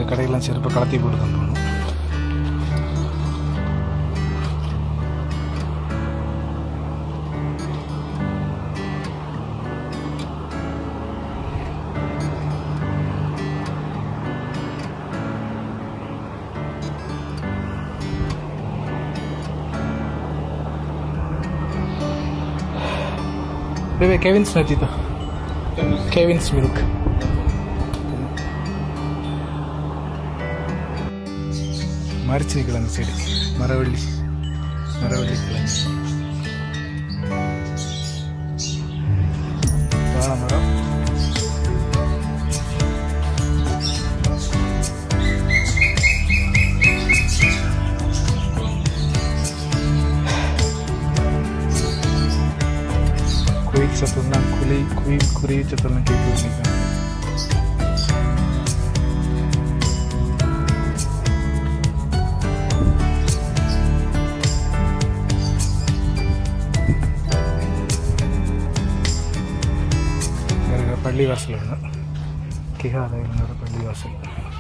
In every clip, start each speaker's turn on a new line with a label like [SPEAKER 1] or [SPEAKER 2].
[SPEAKER 1] இந்த கடையெல்லாம் செருப்பை கலத்தி போட்டு தான் போகணும் Bebe, Kevin's Natito. Kevin's milk. மரிச்சு கிழங்கு செடி மரவள்ளி மரவள்ளி கிழங்கு வாழை மரம் குயில் சத்தம்லாம் குலி குயில் குருவி சத்தம்லாம் கேட்டு வச்சுருக்கேன் இருக்கிற பள்ளிவாசல் ஒன்று கிகாதயோட பள்ளிவாசல்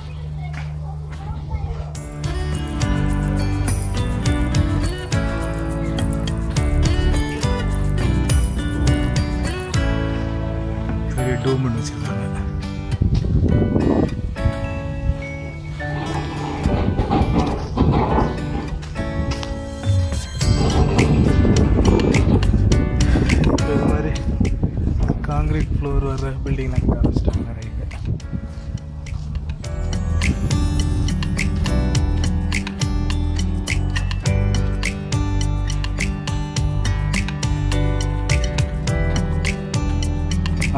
[SPEAKER 1] பெரிய டூம் ஒன்று வச்சுருக்காங்க இது மாதிரி காங்கிரீட் ஃப்ளோர் வர பில்டிங்லாம் கட்ட ஆரம்பிச்சிட்டாங்க நிறைய பேர். ஆ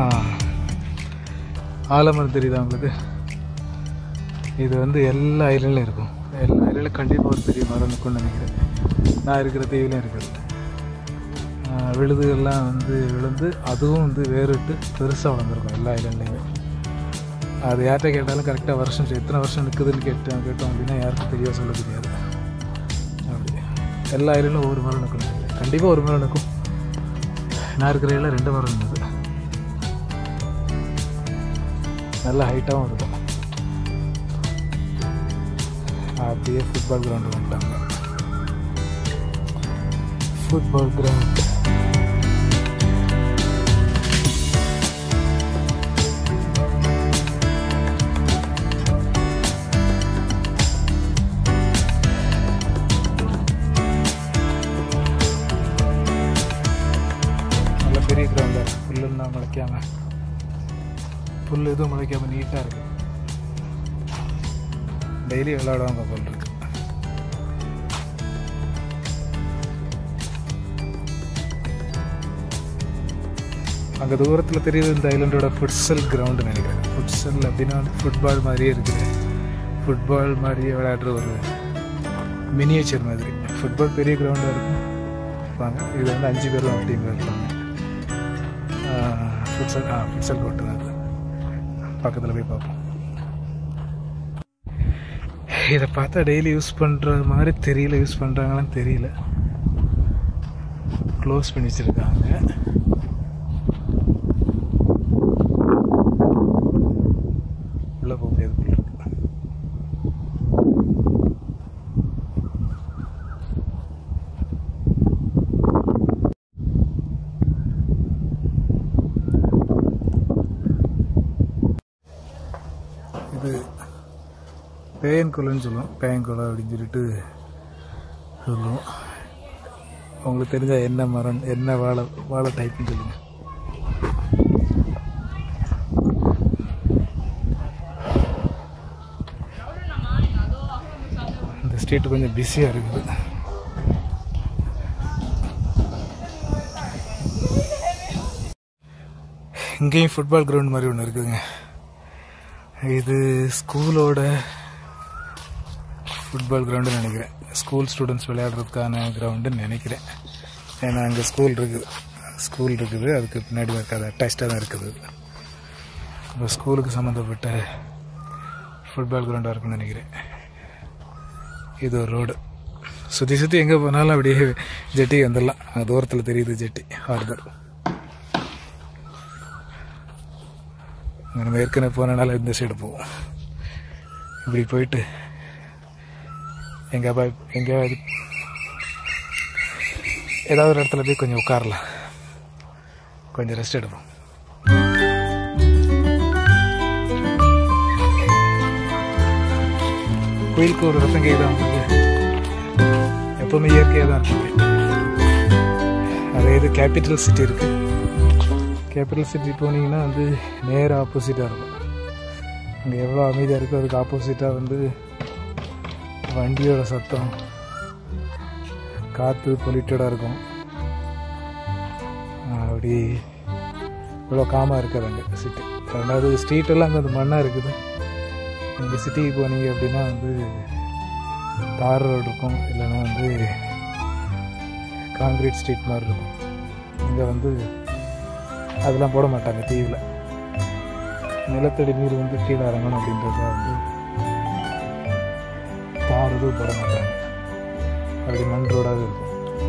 [SPEAKER 1] ஆலமரம் தெரியுதா உங்களுக்கு இது வந்து எல்லா ஐலண்ட்லையும் இருக்கும் எல்லா ஐலண்ட்லையும் கண்டிப்பாக ஒரு பெரிய மரம் இருக்கும்னு நினைக்கிறேன் நான் இருக்கிற தீவிலையும் இருக்குது ஆஹ் விழுதுகள்லாம் வந்து விழுந்து அதுவும் வந்து வேறுட்டு பெருசாக வளர்ந்துருக்கும் எல்லா ஐலண்ட்லேயுமே அது யார்கிட்ட கேட்டாலும் கரெக்டாக வருஷம் சரி, எத்தனை வருஷம் நிற்குதுன்னு கேட்டோம் கேட்டோம் அப்படின்னா யாருக்கும் தெரிய சொல்ல தெரியாது அப்படி எல்லா ஐலண்டும் ஒவ்வொரு மரம் நிற்கும் கண்டிப்பாக ஒரு மரம் நிற்கும் நான் இருக்கிற இதில் ரெண்டு மரம் இருந்தது நல்ல ஹைட்டாகவும் இருக்கும் அப்படியே ஃபுட்பால் கிரவுண்டு வந்துட்டாங்க ஃபுட்பால் கிரவுண்ட் நல்ல பெரிய கிரவுண்டாக இருக்குது புல்லுன்னா முளைக்காம புல் எதுவும் முளைக்காம நீட்டாக இருக்கு டெய்லி விளையாடுவாங்க போல் இருக்கு அங்கே தூரத்தில் தெரியுது இந்த ஐலண்டோட ஃபுட்சல் கிரவுண்டு நினைக்கிறேன் ஃபுட்சல் அப்படின்னா ஃபுட்பால் மாதிரியே இருக்குது ஃபுட்பால் மாதிரியே விளையாடுற ஒரு மினியேச்சர் மாதிரி ஃபுட்பால் பெரிய கிரவுண்டாக இருக்கும் இருப்பாங்க இது வந்து அஞ்சு பேரும் அப்படிங்கிற இருப்பாங்க ஃபுட்சல் ஆ ஃபுட்சல் கோட்டு தான் அது பக்கத்தில் போய் பார்ப்போம் இதை பார்த்தா டெய்லி யூஸ் பண்ணுற மாதிரி தெரியல யூஸ் பண்ணுறாங்களான்னு தெரியல க்ளோஸ் பண்ணி வச்சுருக்காங்க உள்ளே போக முடியாது போல இருக்கு. இது பேயன்குளம்னு சொல்லுவோம் பேயன்குளம் அப்படின்னு சொல்லிட்டு சொல்லுவோம் உங்களுக்கு தெரிஞ்ச என்ன மரம் என்ன வாழை வாழை டைப்னு சொல்லுங்கள் இந்த ஸ்ட்ரீட் கொஞ்சம் பிஸியாக இருக்குது இங்கேயும் ஃபுட்பால் கிரவுண்ட் மாதிரி ஒன்று இருக்குதுங்க இது ஸ்கூலோட ஃபுட்பால் கிரவுண்டுன்னு நினைக்கிறேன் ஸ்கூல் ஸ்டூடெண்ட்ஸ் விளையாடுறதுக்கான கிரவுண்டுன்னு நினைக்கிறேன் ஏன்னா அங்கே ஸ்கூல் இருக்குது ஸ்கூல் இருக்குது அதுக்கு பின்னாடி இருக்காது அட்டாச்சாக தான் இருக்குது இப்போ ஸ்கூலுக்கு சம்மந்தப்பட்ட ஃபுட்பால் கிரவுண்டாக இருக்குன்னு நினைக்கிறேன் இது ஒரு ரோடு சுற்றி சுற்றி எங்கே போனாலும் அப்படியே ஜெட்டி வந்துடலாம் அங்கே தூரத்தில் தெரியுது ஜெட்டி ஹார்பர் அங்கே நம்ம ஏற்கனவே போனனால இந்த சைடு போவோம் இப்படி போயிட்டு எங்கே போய் எங்கேயாவது ஏதாவது ஒரு இடத்துல போய் கொஞ்சம் உட்காரலாம் கொஞ்சம் ரெஸ்ட் எடுப்போம் கோயிலுக்கு ஒரு ரத்தம் கேட்குதா உங்களுக்கு எப்பவுமே இயற்கையாக தான் இருக்குது அதே இது கேபிட்டல் சிட்டி இருக்குது கேபிட்டல் சிட்டி போனீங்கன்னா வந்து நேர் ஆப்போசிட்டாக இருக்கும் அங்கே எவ்வளோ அமைதியாக இருக்கோ அதுக்கு ஆப்போசிட்டாக வந்து வண்டியோட சத்தம் காற்று பொல்யூட்டடாக இருக்கும் ஆஹ் அப்படி இவ்வளோ காமாக இருக்காது அங்கே சிட்டி ரெண்டாவது ஸ்ட்ரீட்டெல்லாம் அங்கே அந்த மண்ணாக இருக்குது நீங்கள் சிட்டிக்கு போனீங்க அப்படின்னா வந்து தார் ரோடு இருக்கும் இல்லைன்னா வந்து காங்கிரீட் ஸ்ட்ரீட் மாதிரி இருக்கும் இங்கே வந்து அதெல்லாம் போட மாட்டாங்க தீவில் நிலத்தடி நீர் வந்து கீழே இறங்கணும் அப்படின்றத வந்து தார் எதுவும் போட மாட்டாங்க அப்படி மண் ரோடாக இருக்கும்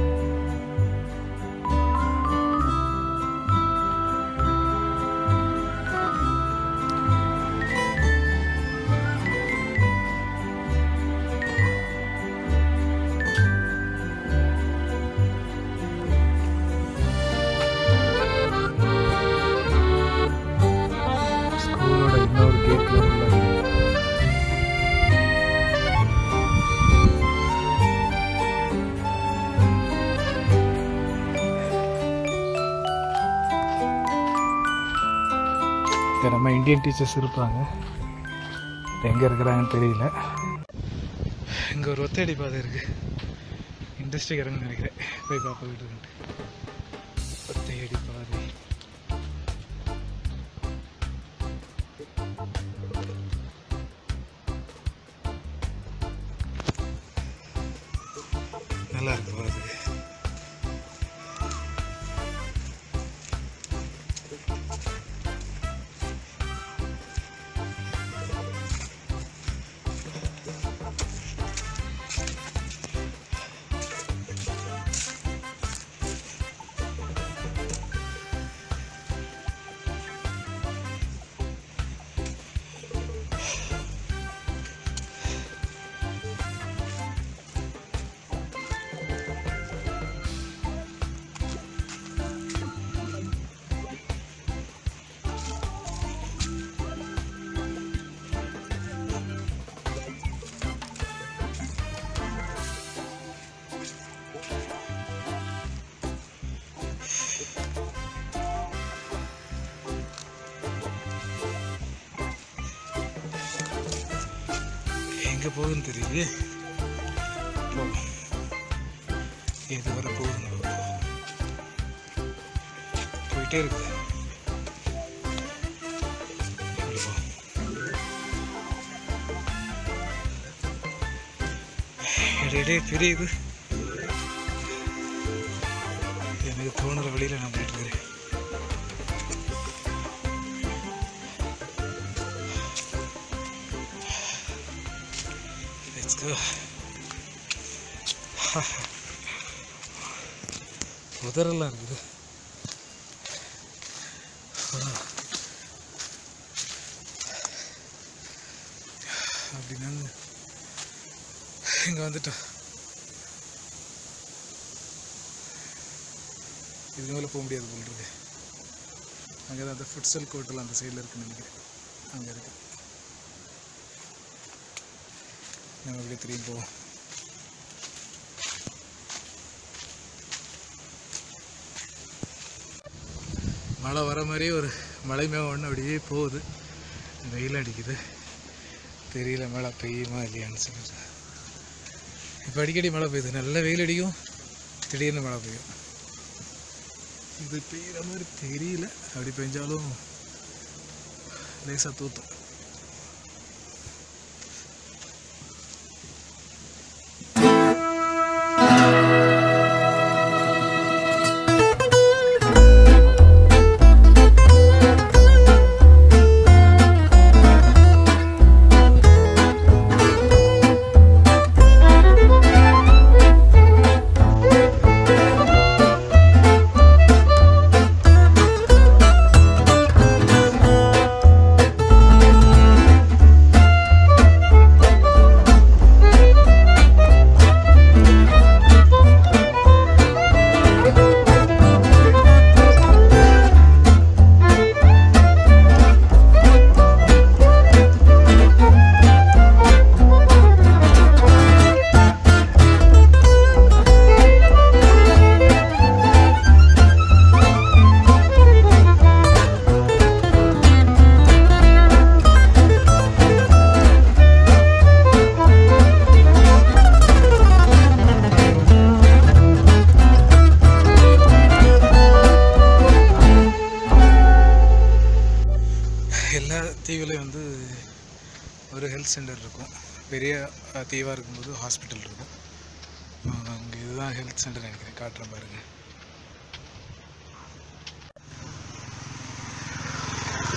[SPEAKER 1] ஸ்கூலோட இன்னொரு கேட்ல உள்ள இங்க நம்ம இந்தியன் டீச்சர்ஸ் இருப்பாங்க எங்கே இருக்கிறாங்கன்னு தெரியல இங்கே ஒரு ஒத்தடி பாதை இருக்கு இண்டஸ்ட்ரி இறங்க நினைக்கிறேன் போய் பார்த்துக்கிட்டு இருக்கேன் ஒத்தையடி பாதை நல்லா இருக்கு பாதை எங்கே போகுதுன்னு தெரியலையே போ எது வர போகுதுன்னு பார்ப்போம். போயிட்டே இருக்கு இப்படி போ. எடே, எடே, பெரிய இது எனக்கு தோணுற வழியில் நான் போயிட்டு இருக்கிறேன் Let's go. புதரெல்லாம் இருக்குது அப்படின்னா இங்கே வந்துட்டோம் இது மேலே போக முடியாது போல் இருக்கு அங்கே தான் அந்த ஃபுட்சல் கோட்டெல்லாம் அந்த சைடில் இருக்குன்னு நினைக்கிறேன் அங்கே இருக்கு நம்ம அப்படியே திரும்பி போவோம் மழை வர மாதிரியே ஒரு மழை மேகம் ஒன்று அப்படியே போகுது வெயில் அடிக்குது தெரியல மழை பெய்யுமா இல்லையான்னு சொல்லிட்டு இப்போ அடிக்கடி மழை பெய்யுது நல்ல வெயில் அடிக்கும் திடீர்னு மழை பெய்யும் இது பெய்யுற மாதிரி தெரியல அப்படி பெஞ்சாலும் லேசாக தூத்தும் ஒரு ஹெல்த் சென்டர் இருக்கும் பெரிய அஹ், தீவாக இருக்கும்போது ஹாஸ்பிட்டல் இருக்கும் அங்கே இதுதான் ஹெல்த் சென்டர் நினைக்கிறேன் காட்டுறேன் பாருங்க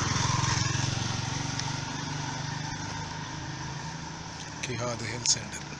[SPEAKER 1] கிஹாது ஹெல்த் சென்டர்